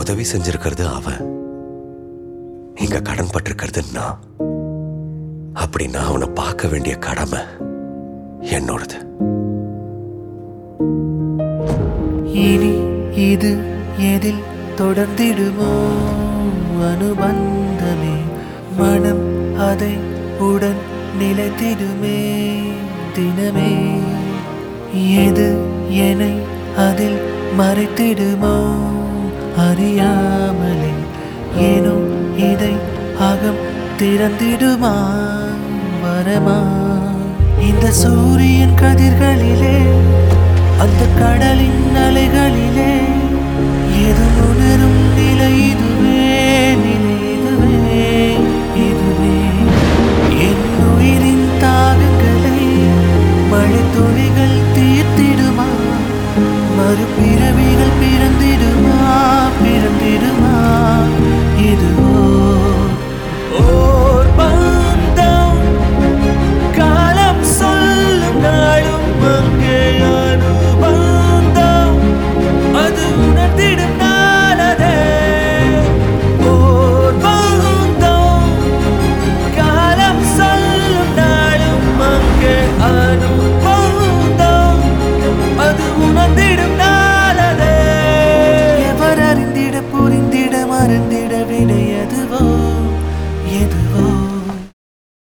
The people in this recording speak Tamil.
உதவி செஞ்சிருக்கிறது அவன் இங்க கடன் பட்டிருக்கிறது நான் அப்படின்னா அவனை பார்க்க வேண்டிய கடமை என்னோடது இனி இது எதில் தொடர்ந்திடுமோ அனுபந்தமே மனம் அதை உடன் நிலைத்திடுமே தினமே எது என்னை அதில் மறைத்திடுமோ அறியாமலே ஏனோ இதை அகம் திறந்திடுமா வரமா இந்த சூரியன் கதிர்களிலே அந்த கடலின் அலைகளிலே